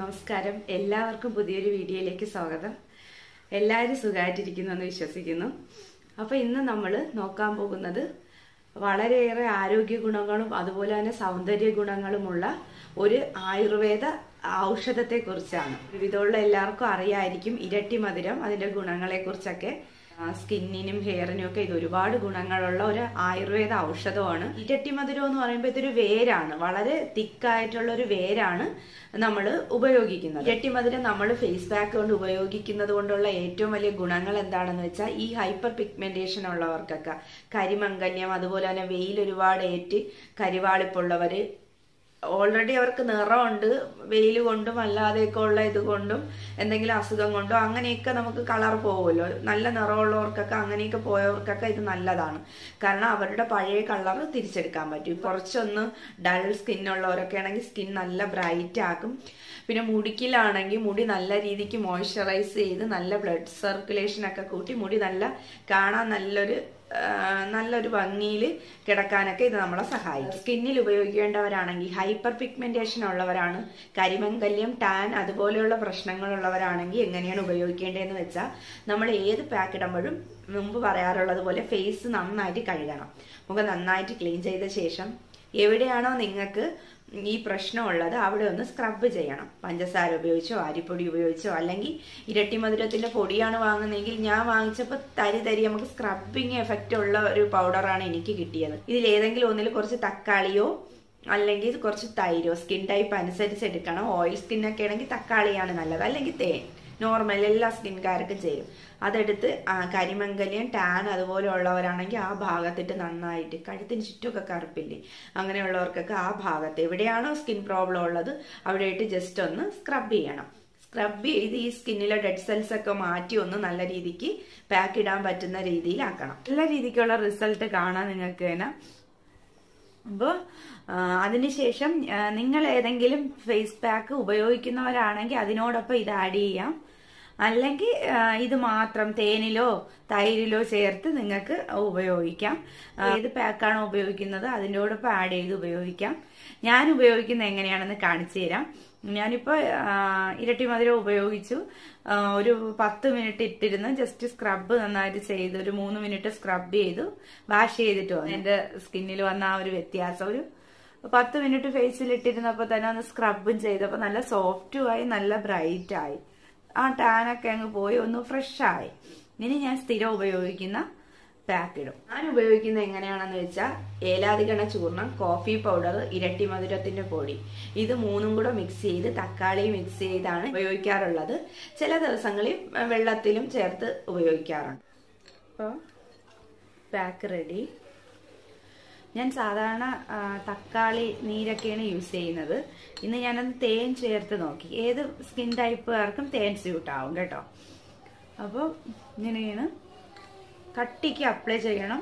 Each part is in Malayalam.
നമസ്കാരം എല്ലാവർക്കും പുതിയൊരു വീഡിയോയിലേക്ക് സ്വാഗതം എല്ലാവരും സുഖമായിട്ടിരിക്കുന്നു എന്ന് വിശ്വസിക്കുന്നു അപ്പോൾ ഇന്ന് നമ്മൾ നോക്കാൻ പോകുന്നത് വളരെയേറെ ആരോഗ്യ ഗുണങ്ങളും അതുപോലെ തന്നെ സൗന്ദര്യ ഗുണങ്ങളുമുള്ള ഒരു ആയുർവേദ ഔഷധത്തെ കുറിച്ചാണ് വിധമുള്ള എല്ലാവർക്കും അറിയായിരിക്കും ഇരട്ടി മധുരം അതിന്റെ ഗുണങ്ങളെ കുറിച്ചൊക്കെ സ്കിന്നിനും ഹെയറിനും ഒക്കെ ഇത് ഒരുപാട് ഗുണങ്ങളുള്ള ഒരു ആയുർവേദ ഔഷധമാണ് ഇരട്ടി മധുരം എന്ന് പറയുമ്പോൾ ഇതൊരു വേരാണ് വളരെ തിക്കായിട്ടുള്ള ഒരു വേരാണ് നമ്മൾ ഉപയോഗിക്കുന്നത് ഇരട്ടി മധുരം നമ്മൾ ഫേസ് പാക്ക് കൊണ്ട് ഉപയോഗിക്കുന്നത് കൊണ്ടുള്ള ഏറ്റവും വലിയ ഗുണങ്ങൾ എന്താണെന്ന് വെച്ചാൽ ഈ ഹൈപ്പർ പിഗ്മെന്റേഷൻ ഉള്ളവർക്കൊക്കെ കരിമംഗല്യം അതുപോലെ തന്നെ വെയിൽ ഒരുപാട് ഏറ്റ് കരിവാളിപ്പുള്ളവര് ഓൾറെഡി അവർക്ക് നിറമുണ്ട് വെയിൽ കൊണ്ടും അല്ലാതെയൊക്കെ ഉള്ള ഇത് കൊണ്ടും എന്തെങ്കിലും അസുഖം കൊണ്ടോ അങ്ങനെയൊക്കെ നമുക്ക് കളർ പോകുമല്ലോ നല്ല നിറമുള്ളവർക്കൊക്കെ അങ്ങനെയൊക്കെ പോയവർക്കൊക്കെ ഇത് നല്ലതാണ് കാരണം അവരുടെ പഴയ കളർ തിരിച്ചെടുക്കാൻ പറ്റും കുറച്ചൊന്ന് ഡൾ സ്കിന്നുള്ളവരൊക്കെ ആണെങ്കിൽ സ്കിൻ നല്ല ബ്രൈറ്റ് ആക്കും പിന്നെ മുടിക്കിലാണെങ്കിൽ മുടി നല്ല രീതിക്ക് മോയ്സ്ചറൈസ് ചെയ്ത് നല്ല ബ്ലഡ് സർക്കുലേഷൻ ഒക്കെ കൂട്ടി മുടി നല്ല കാണാൻ നല്ലൊരു നല്ലൊരു ഭംഗിയിൽ കിടക്കാനൊക്കെ ഇത് നമ്മളെ സഹായിക്കും സ്കിന്നിൽ ഉപയോഗിക്കേണ്ടവരാണെങ്കിൽ ഹൈപ്പർ പിഗ്മെന്റേഷൻ ഉള്ളവരാണ് കരിമംഗല്യം ടാൻ അതുപോലെയുള്ള പ്രശ്നങ്ങളുള്ളവരാണെങ്കിൽ എങ്ങനെയാണ് ഉപയോഗിക്കേണ്ടതെന്ന് വെച്ചാൽ നമ്മൾ ഏത് പാക്ക് ഇടുമ്പോഴും മുമ്പ് പറയാറുള്ളത് പോലെ ഫേസ് നന്നായിട്ട് കഴുകണം മുഖം നന്നായിട്ട് ക്ലീൻ ചെയ്ത ശേഷം എവിടെയാണോ നിങ്ങൾക്ക് ഈ പ്രശ്നമുള്ളത് അവിടെ ഒന്ന് സ്ക്രബ് ചെയ്യണം പഞ്ചസാര ഉപയോഗിച്ചോ അരിപ്പൊടി ഉപയോഗിച്ചോ അല്ലെങ്കിൽ ഇരട്ടി മധുരത്തിന്റെ പൊടിയാണ് വാങ്ങുന്നതെങ്കിൽ ഞാൻ വാങ്ങിച്ചപ്പോൾ തരി തരി നമുക്ക് സ്ക്രബിങ് എഫക്റ്റ് ഉള്ള ഒരു പൗഡറാണ് എനിക്ക് കിട്ടിയത് ഇതിൽ ഏതെങ്കിലും ഒന്നിൽ കുറച്ച് തക്കാളിയോ അല്ലെങ്കിൽ കുറച്ച് തൈരോ സ്കിൻ ടൈപ്പ് അനുസരിച്ച് എടുക്കണം ഓയിൽ സ്കിന്നൊക്കെ ആണെങ്കിൽ തക്കാളിയാണ് നല്ലത് അല്ലെങ്കിൽ തേൻ നോർമൽ എല്ലാ സ്കിൻകാർക്കും ചെയ്യും അതെടുത്ത് കരിമംഗല്യം ടാൻ അതുപോലെ ഉള്ളവരാണെങ്കിൽ ആ ഭാഗത്തിട്ട് നന്നായിട്ട് കഴുത്തിന് ചുറ്റുമൊക്കെ കറുപ്പില്ലേ അങ്ങനെയുള്ളവർക്കൊക്കെ ആ ഭാഗത്ത് എവിടെയാണോ സ്കിൻ പ്രോബ്ലം ഉള്ളത് അവിടെയായിട്ട് ജസ്റ്റ് ഒന്ന് സ്ക്രബ് ചെയ്യണം സ്ക്രബ് ചെയ്ത് ഈ സ്കിന്നിലെ ഡെഡ് സെൽസ് ഒക്കെ മാറ്റി ഒന്ന് നല്ല രീതിക്ക് പാക്ക് ഇടാൻ പറ്റുന്ന രീതിയിലാക്കണം നല്ല രീതിക്കുള്ള റിസൾട്ട് കാണാൻ നിങ്ങൾക്ക് തന്നെ അപ്പോൾ അതിനുശേഷം നിങ്ങൾ ഏതെങ്കിലും ഫേസ് പാക്ക് ഉപയോഗിക്കുന്നവരാണെങ്കിൽ അതിനോടൊപ്പം ഇത് ആഡ് ചെയ്യാം അല്ലെങ്കിൽ ഇത് മാത്രം തേനിലോ തൈരിലോ ചേർത്ത് നിങ്ങൾക്ക് ഉപയോഗിക്കാം ഏത് പാക്കാണോ ഉപയോഗിക്കുന്നത് അതിനോടൊപ്പം ആഡ് ചെയ്ത് ഉപയോഗിക്കാം ഞാൻ ഉപയോഗിക്കുന്നത് എങ്ങനെയാണെന്ന് കാണിച്ചു തരാം ഞാനിപ്പോൾ ഇരട്ടി മധുരം ഉപയോഗിച്ചു ഒരു പത്ത് മിനിറ്റ് ഇട്ടിരുന്ന് ജസ്റ്റ് സ്ക്രബ് നന്നായിട്ട് ചെയ്ത് ഒരു മൂന്ന് മിനിറ്റ് സ്ക്രബ് ചെയ്തു വാഷ് ചെയ്തിട്ടോ എന്റെ സ്കിന്നിൽ വന്ന ആ ഒരു വ്യത്യാസം ഒരു പത്ത് മിനിറ്റ് ഫേസിൽ ഇട്ടിരുന്നപ്പോൾ തന്നെ ഒന്ന് സ്ക്രബും ചെയ്തപ്പോൾ നല്ല സോഫ്റ്റും ആയി നല്ല ബ്രൈറ്റ് ആയി ആ ടാനൊക്കെ അങ്ങ് പോയി ഒന്ന് ഫ്രഷ് ആയി ഇനി ഞാൻ സ്ഥിരം ഉപയോഗിക്കുന്ന പാക്ക് ഇടും ഞാൻ ഉപയോഗിക്കുന്നത് എങ്ങനെയാണെന്ന് വെച്ചാൽ ഏലാതികണ ചൂർണം കോഫി പൗഡർ ഇരട്ടി മധുരത്തിന്റെ പൊടി ഇത് മൂന്നും കൂടെ മിക്സ് ചെയ്ത് തക്കാളി മിക്സ് ചെയ്താണ് ഉപയോഗിക്കാറുള്ളത് ചില ദിവസങ്ങളിൽ വെള്ളത്തിലും ചേർത്ത് ഉപയോഗിക്കാറുണ്ട് അപ്പോൾ പാക്ക് റെഡി ഞാൻ സാധാരണ തക്കാളി നീരൊക്കെയാണ് യൂസ് ചെയ്യുന്നത് ഇന്ന് ഞാനത് തേൻ ചേർത്ത് നോക്കി ഏത് സ്കിൻ ടൈപ്പുകാർക്കും തേൻ സ്യൂട്ട് ആവും കേട്ടോ അപ്പോൾ ഇങ്ങനെയാണ് കട്ടിക്ക് അപ്ലൈ ചെയ്യണം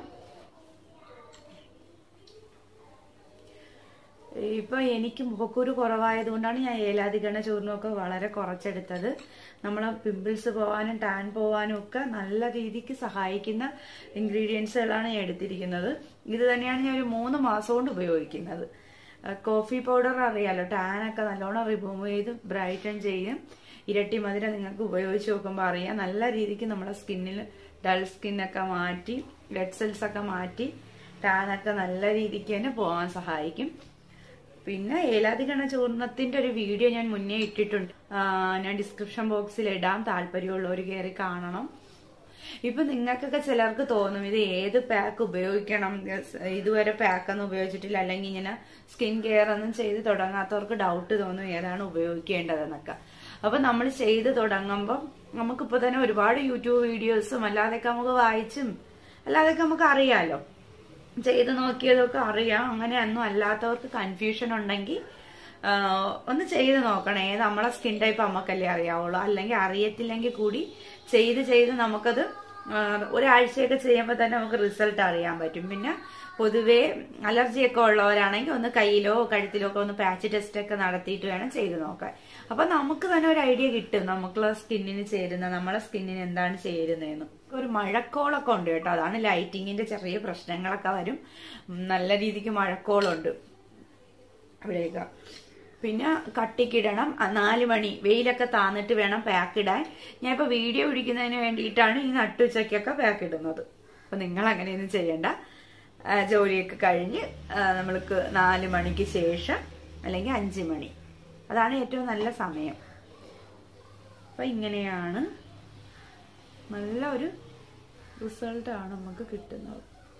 ഇപ്പൊ എനിക്ക് മുഖക്കുരു കുറവായതുകൊണ്ടാണ് ഞാൻ ഏലാതികണ ചൂർണ്ണമൊക്കെ വളരെ കുറച്ചെടുത്തത് നമ്മളെ പിമ്പിൾസ് പോവാനും ടാൻ പോവാനും ഒക്കെ നല്ല രീതിക്ക് സഹായിക്കുന്ന ഇൻഗ്രീഡിയൻസുകളാണ് ഞാൻ എടുത്തിരിക്കുന്നത് ഇത് തന്നെയാണ് ഞാൻ ഒരു മൂന്ന് മാസം കൊണ്ട് ഉപയോഗിക്കുന്നത് കോഫി പൗഡർ അറിയാലോ ടാനൊക്കെ നല്ലോണം റിമൂവ് ചെയ്ത് ബ്രൈറ്റൻ ചെയ്യും ഇരട്ടി മധുരം നിങ്ങൾക്ക് ഉപയോഗിച്ച് നോക്കുമ്പോൾ അറിയാം നല്ല രീതിക്ക് നമ്മുടെ സ്കിന്നിൽ ഡൾ സ്കിന്നൊക്കെ മാറ്റി ഡെഡ് സെൽസ് ഒക്കെ മാറ്റി ടാനൊക്കെ നല്ല രീതിക്ക് തന്നെ പോകാൻ സഹായിക്കും പിന്നെ ഏലാതികണ ചൂർണത്തിന്റെ ഒരു വീഡിയോ ഞാൻ മുന്നേ ഇട്ടിട്ടുണ്ട് ഞാൻ ഡിസ്ക്രിപ്ഷൻ ബോക്സിൽ ഇടാം താല്പര്യമുള്ളവർ കയറി കാണണം ഇപ്പൊ നിങ്ങൾക്കൊക്കെ ചിലർക്ക് തോന്നും ഇത് ഏത് പാക്ക് ഉപയോഗിക്കണം ഇതുവരെ പാക്കൊന്നും ഉപയോഗിച്ചിട്ടില്ല അല്ലെങ്കിൽ ഇങ്ങനെ സ്കിൻ കെയർ ഒന്നും ചെയ്ത് തുടങ്ങാത്തവർക്ക് ഡൗട്ട് തോന്നും ഏതാണ് ഉപയോഗിക്കേണ്ടതെന്നൊക്കെ അപ്പൊ നമ്മൾ ചെയ്ത് തുടങ്ങുമ്പോൾ നമുക്കിപ്പോ തന്നെ ഒരുപാട് യൂട്യൂബ് വീഡിയോസും അല്ലാതെയൊക്കെ നമുക്ക് വായിച്ചും അല്ലാതെയൊക്കെ നമുക്ക് അറിയാലോ ചെയ്ത് നോക്കിയതൊക്കെ അറിയാം അങ്ങനെയൊന്നും അല്ലാത്തവർക്ക് കൺഫ്യൂഷൻ ഉണ്ടെങ്കിൽ ഒന്ന് ചെയ്ത് നോക്കണേ നമ്മളെ സ്കിൻ ടൈപ്പ് നമുക്കല്ലേ അറിയാവുള്ളൂ അല്ലെങ്കിൽ അറിയത്തില്ലെങ്കിൽ കൂടി ചെയ്ത് ചെയ്ത് നമുക്കത് ഒരാഴ്ചയൊക്കെ ചെയ്യുമ്പോൾ തന്നെ നമുക്ക് റിസൾട്ട് അറിയാൻ പറ്റും പിന്നെ പൊതുവേ അലർജിയൊക്കെ ഉള്ളവരാണെങ്കിൽ ഒന്ന് കയ്യിലോ കഴുത്തിലോ ഒക്കെ ഒന്ന് പാച്ച് ടെസ്റ്റ് ഒക്കെ നടത്തിയിട്ട് വേണം ചെയ്ത് നോക്കാൻ അപ്പൊ നമുക്ക് തന്നെ ഒരു ഐഡിയ കിട്ടും നമുക്കുള്ള സ്കിന്നിന് ചേരുന്ന നമ്മളെ സ്കിന്നിന് എന്താണ് ചേരുന്നതെന്ന് ഒരു മഴക്കോളൊക്കെ ഉണ്ട് കേട്ടോ അതാണ് ലൈറ്റിങ്ങിന്റെ ചെറിയ പ്രശ്നങ്ങളൊക്കെ വരും നല്ല രീതിക്ക് മഴക്കോളുണ്ട് അവിടെയൊക്കെ പിന്നെ കട്ടിക്കിടണം ആ, നാല് മണി വെയിലൊക്കെ താന്നിട്ട് വേണം പാക്ക് ഇടാൻ ഞാൻ ഇപ്പൊ വീഡിയോ പിടിക്കുന്നതിന് വേണ്ടിയിട്ടാണ് ഈ നട്ടുച്ചയ്ക്കൊക്കെ പാക്ക് ഇടുന്നത് അപ്പൊ നിങ്ങൾ അങ്ങനെയൊന്നും ചെയ്യണ്ട ആ, ജോലിയൊക്കെ കഴിഞ്ഞ് ആ, നമ്മൾക്ക് നാല് മണിക്ക് ശേഷം അല്ലെങ്കിൽ അഞ്ച് മണി അതാണ് ഏറ്റവും നല്ല സമയം അപ്പൊ ഇങ്ങനെയാണ് നല്ല ഒരു റിസൾട്ടാണ് നമുക്ക് കിട്ടുന്നത്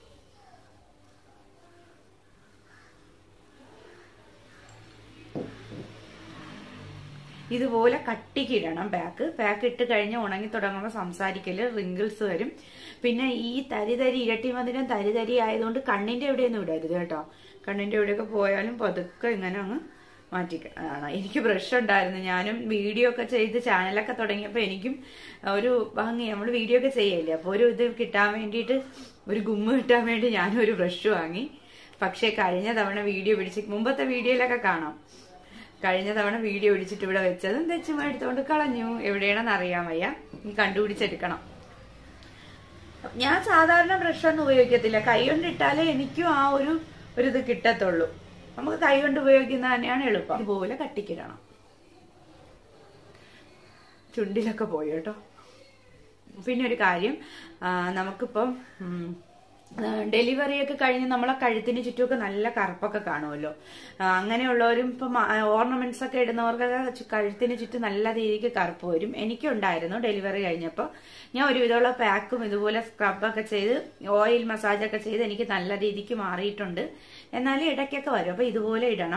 ഇതുപോലെ കട്ടിക്കിടണം പാക്ക് പാക്ക് ഇട്ട് കഴിഞ്ഞ് ഉണങ്ങി തുടങ്ങുമ്പോൾ സംസാരിക്കല് റിങ്കിൾസ് വരും പിന്നെ ഈ തരി തരി ഇരട്ടി മധുരം തരി തരി ആയതുകൊണ്ട് കണ്ണിന്റെ എവിടെയൊന്നും ഇടരുത് കേട്ടോ കണ്ണിന്റെ എവിടെയൊക്കെ പോയാലും പതുക്കെ ഇങ്ങനെ അങ്ങ് മാറ്റി ആണ് എനിക്ക് ബ്രഷ് ഉണ്ടായിരുന്നു ഞാനും വീഡിയോ ഒക്കെ ചെയ്ത് ചാനലൊക്കെ തുടങ്ങിയപ്പോൾ എനിക്കും ഒരു ഭംഗി നമ്മൾ വീഡിയോ ഒക്കെ ചെയ്യല്ലേ അപ്പോൾ ഒരു ഇത് കിട്ടാൻ വേണ്ടിയിട്ട് ഒരു ഗുമ്മ് കിട്ടാൻ വേണ്ടി ഞാനും ഒരു ബ്രഷ് വാങ്ങി പക്ഷേ കഴിഞ്ഞ തവണ വീഡിയോ പിടിച്ച് മുമ്പത്തെ വീഡിയോയിലൊക്കെ കാണാം കഴിഞ്ഞ തവണ വീഡിയോ പിടിച്ചിട്ട് ഇവിടെ വെച്ചതും തെച്ചും എടുത്തോണ്ട് കളഞ്ഞു എവിടെയാണെന്ന് അറിയാൻ വയ്യ ഇനി കണ്ടുപിടിച്ചെടുക്കണം ഞാൻ സാധാരണ ബ്രഷ് ഒന്നും ഉപയോഗിക്കത്തില്ല കൈ കൊണ്ട് ഇട്ടാലേ എനിക്കും ആ ഒരു ഒരു ഇത് കിട്ടത്തുള്ളൂ നമുക്ക് കൈ കൊണ്ട് ഉപയോഗിക്കുന്നത് തന്നെയാണ് എളുപ്പം ഇതുപോലെ കട്ടിക്കിടണം ചുണ്ടിലൊക്കെ പോയി കേട്ടോ പിന്നെ ഒരു കാര്യം ആ, നമുക്കിപ്പം ഉം, ആ, ഡെലിവറി ഒക്കെ കഴിഞ്ഞ് നമ്മളെ കഴുത്തിന് ചുറ്റുമൊക്കെ നല്ല കറുപ്പൊക്കെ കാണുമല്ലോ ആ, അങ്ങനെയുള്ളവരും ഇപ്പം ഓർണമെന്റ്സ് ഒക്കെ ഇടുന്നവർക്കൊക്കെ ചു- കഴുത്തിന് ചുറ്റും നല്ല രീതിക്ക് കറുപ്പ് വരും എനിക്കുണ്ടായിരുന്നു ഡെലിവറി കഴിഞ്ഞപ്പോൾ ഞാൻ ഒരുവിധമുള്ള പാക്കും ഇതുപോലെ സ്ക്രബൊക്കെ ചെയ്ത് ഓയിൽ മസാജൊക്കെ ചെയ്ത് എനിക്ക് നല്ല രീതിക്ക് മാറിയിട്ടുണ്ട് എന്നാലും ഇടയ്ക്കൊക്കെ വരും അപ്പൊ ഇതുപോലെ ഇടണം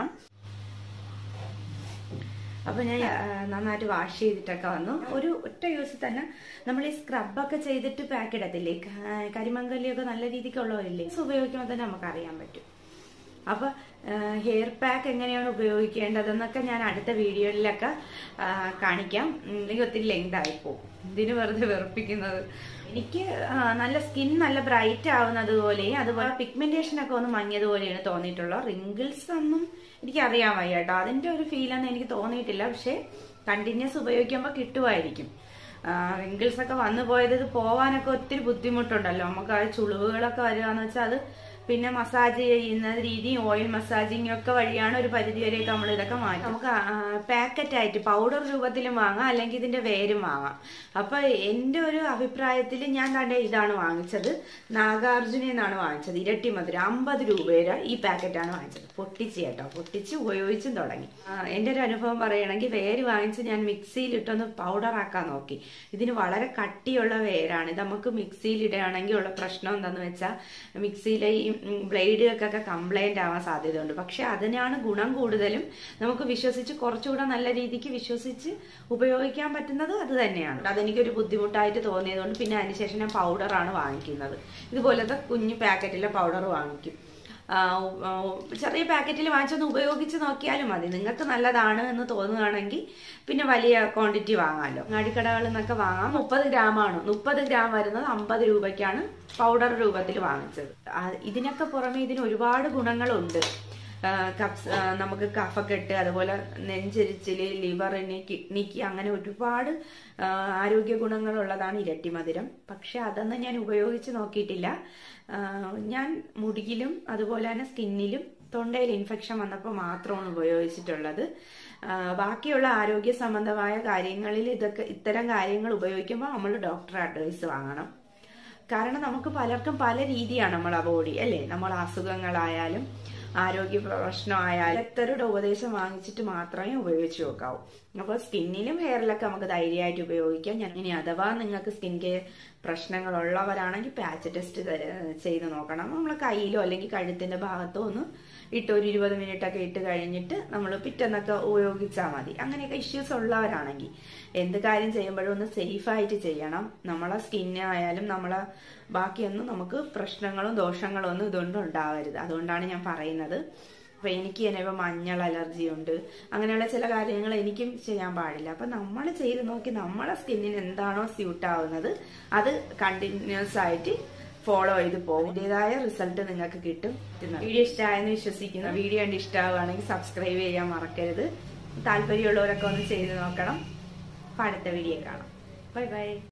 അപ്പൊ ഞാൻ ആ, നന്നായിട്ട് വാഷ് ചെയ്തിട്ടൊക്കെ വന്നു ഒരു ഒറ്റ യൂസിൽ തന്നെ നമ്മൾ ഈ സ്ക്രബൊക്കെ ചെയ്തിട്ട് പാക്ക് ഇടത്തില്ലേ ക- കരിമങ്കലിയൊക്കെ നല്ല രീതിക്ക് ഉള്ളവരില്ലേ ഇത് ഉപയോഗിക്കുമ്പോൾ തന്നെ നമുക്ക് അറിയാൻ പറ്റും അപ്പൊ ഹെയർ പാക്ക് എങ്ങനെയാണ് ഉപയോഗിക്കേണ്ടതെന്നൊക്കെ ഞാൻ അടുത്ത വീഡിയോയിലൊക്കെ ആ, കാണിക്കാം ഉം, അല്ലെങ്കിൽ ഒത്തിരി ലെങ്ത് ആയിപ്പോവും ഇതിന് വെറുതെ വെറുപ്പിക്കുന്നത് എനിക്ക് ആ, നല്ല സ്കിൻ നല്ല ബ്രൈറ്റ് ആവുന്നത് പോലെയും അതുപോലെ പിഗ്മെന്റേഷൻ ഒക്കെ ഒന്ന് മങ്ങിയതുപോലെയാണ് തോന്നിയിട്ടുള്ളത് റിങ്കിൾസ് ഒന്നും എനിക്ക് അറിയാൻ വയ്യ കേട്ടോ അതിന്റെ ഒരു ഫീലൊന്നും എനിക്ക് തോന്നിയിട്ടില്ല പക്ഷെ കണ്ടിന്യൂസ് ഉപയോഗിക്കുമ്പോൾ കിട്ടുമായിരിക്കും റിങ്കിൾസ് ഒക്കെ വന്നു പോയത് ഇത് പോവാനൊക്കെ ഒത്തിരി ബുദ്ധിമുട്ടുണ്ടല്ലോ നമുക്ക് ആ ചുളിവുകളൊക്കെ വരികയെന്ന് വെച്ചാൽ അത് പിന്നെ മസാജ് ചെയ്യുന്ന രീതിയും ഓയിൽ മസാജിങ് ഒക്കെ വഴിയാണ് ഒരു പരിധി വരെയൊക്കെ നമ്മൾ ഇതൊക്കെ മാറ്റും നമുക്ക് പാക്കറ്റ് ആയിട്ട് പൗഡർ രൂപത്തിലും വാങ്ങാം അല്ലെങ്കിൽ ഇതിന്റെ വേരും വാങ്ങാം അപ്പൊ എന്റെ ഒരു അഭിപ്രായത്തിൽ ഞാൻ കണ്ട ഇതാണ് വാങ്ങിച്ചത് നാഗാർജുന എന്നാണ് വാങ്ങിച്ചത് ഇരട്ടി മധുരം അമ്പത് രൂപയുടെ ഈ പാക്കറ്റാണ് വാങ്ങിച്ചത് പൊട്ടിച്ച് കേട്ടോ പൊട്ടിച്ച് ഉപയോഗിച്ചും തുടങ്ങി ആ, എന്റെ ഒരു അനുഭവം പറയുകയാണെങ്കിൽ വേര് വാങ്ങിച്ച് ഞാൻ മിക്സിയിൽ ഇട്ടൊന്ന് പൗഡർ ആക്കാൻ നോക്കി ഇതിന് വളരെ കട്ടിയുള്ള വേരാണ് ഇത് നമുക്ക് മിക്സിയിൽ ഇടുകയാണെങ്കിൽ ഉള്ള പ്രശ്നം എന്താന്ന് വെച്ചാൽ മിക്സിയിലെ ഈ ബ്ലേഡുകൾക്കൊക്കെ കംപ്ലൈന്റ് ആവാൻ സാധ്യതയുണ്ട് പക്ഷെ അതിനാണ് ഗുണം കൂടുതലും നമുക്ക് വിശ്വസിച്ച് കുറച്ചുകൂടെ നല്ല രീതിക്ക് വിശ്വസിച്ച് ഉപയോഗിക്കാൻ പറ്റുന്നത് അത് തന്നെയാണ് അതെനിക്കൊരു ബുദ്ധിമുട്ടായിട്ട് തോന്നിയതുകൊണ്ട് പിന്നെ അതിനുശേഷം ഞാൻ പൗഡറാണ് വാങ്ങിക്കുന്നത് ഇതുപോലത്തെ കുഞ്ഞു പാക്കറ്റിലെ പൗഡർ വാങ്ങിക്കും ആ, ഉ- ആ, ഉ- ചെറിയ പാക്കറ്റിൽ വാങ്ങിച്ചൊന്ന് ഉപയോഗിച്ച് നോക്കിയാലും മതി നിങ്ങൾക്ക് നല്ലതാണ് എന്ന് തോന്നുകയാണെങ്കിൽ പിന്നെ വലിയ ക്വാണ്ടിറ്റി വാങ്ങാമല്ലോ അങ്ങാടിക്കടകളിൽ നിന്നൊക്കെ വാങ്ങാം മുപ്പത് ഗ്രാമാണ് മുപ്പത് ഗ്രാം വരുന്നത് അമ്പത് രൂപയ്ക്കാണ് പൗഡർ രൂപത്തിൽ വാങ്ങിച്ചത് ആ, ഇതിനൊക്കെ പുറമെ ഇതിന് ഒരുപാട് ഗുണങ്ങളുണ്ട് ആ, കപ്സ് ആ, നമുക്ക് കഫക്കെട്ട് അതുപോലെ നെഞ്ചരിച്ചില് ലിവറിന് കിഡ്നിക്ക് അങ്ങനെ ഒരുപാട് ആ, ആരോഗ്യ ഗുണങ്ങളുള്ളതാണ് ഇരട്ടി മധുരം പക്ഷെ അതൊന്നും ഞാൻ ഉപയോഗിച്ച് നോക്കിയിട്ടില്ല ആ, ഞാൻ മുടിയിലും അതുപോലെ തന്നെ സ്കിന്നിലും തൊണ്ടയിൽ ഇൻഫെക്ഷൻ വന്നപ്പോൾ മാത്രമാണ് ഉപയോഗിച്ചിട്ടുള്ളത് ആ, ബാക്കിയുള്ള ആരോഗ്യ സംബന്ധമായ കാര്യങ്ങളിൽ ഇതൊക്കെ ഇത്തരം കാര്യങ്ങൾ ഉപയോഗിക്കുമ്പോൾ നമ്മൾ ഡോക്ടറെ അഡ്വൈസ് വാങ്ങണം കാരണം നമുക്ക് പലർക്കും പല രീതിയാണ് നമ്മളെ ബോഡി അല്ലേ നമ്മൾ അസുഖങ്ങളായാലും ആരോഗ്യ പ്രശ്നമായാലും എത്തരുടെ ഉപദേശം വാങ്ങിച്ചിട്ട് മാത്രമേ ഉപയോഗിച്ച് നോക്കാവൂ അപ്പോൾ സ്കിന്നിലും ഹെയറിലൊക്കെ നമുക്ക് ധൈര്യമായിട്ട് ഉപയോഗിക്കാം ഞാൻ ഇനി അഥവാ നിങ്ങൾക്ക് സ്കിൻ കെയർ പ്രശ്നങ്ങളുള്ളവരാണെങ്കിൽ പാച്ച് ടെസ്റ്റ് ചെയ്ത് നോക്കണം നമ്മൾ കയ്യിലോ അല്ലെങ്കിൽ കഴുത്തിന്റെ ഭാഗത്തോ ഒന്ന് ഇട്ട് ഒരു ഇരുപത് മിനിറ്റ് ഒക്കെ ഇട്ട് കഴിഞ്ഞിട്ട് നമ്മൾ പിറ്റെന്നൊക്കെ ഉപയോഗിച്ചാൽ മതി അങ്ങനെയൊക്കെ ഇഷ്യൂസ് ഉള്ളവരാണെങ്കിൽ എന്ത് കാര്യം ചെയ്യുമ്പോഴും ഒന്ന് സേഫായിട്ട് ചെയ്യണം നമ്മളെ സ്കിന്നായാലും നമ്മളെ ബാക്കിയൊന്നും നമുക്ക് പ്രശ്നങ്ങളും ദോഷങ്ങളും ഒന്നും ഇതുകൊണ്ട് ഉണ്ടാവരുത് അതുകൊണ്ടാണ് ഞാൻ പറയുന്നത് അപ്പൊ എനിക്ക് തന്നെ ഇപ്പൊ മഞ്ഞൾ അലർജി ഉണ്ട് അങ്ങനെയുള്ള ചില കാര്യങ്ങൾ എനിക്കും ചെയ്യാൻ പാടില്ല അപ്പൊ നമ്മൾ ചെയ്ത് നോക്കി നമ്മളെ സ്കിന്നിന് എന്താണോ സ്യൂട്ട് ആവുന്നത് അത് കണ്ടിന്യൂസ് ആയിട്ട് ഫോളോ ചെയ്ത് പോകും അതിൻ്റെതായ റിസൾട്ട് നിങ്ങൾക്ക് കിട്ടും വീഡിയോ ഇഷ്ടമായെന്ന് വിശ്വസിക്കുന്നു വീഡിയോ കണ്ട് ഇഷ്ടമാവുകയാണെങ്കിൽ സബ്സ്ക്രൈബ് ചെയ്യാൻ മറക്കരുത് താല്പര്യമുള്ളവരൊക്കെ ഒന്ന് ചെയ്ത് നോക്കണം അപ്പൊ അടുത്ത വീഡിയോ കാണാം ബൈ ബൈ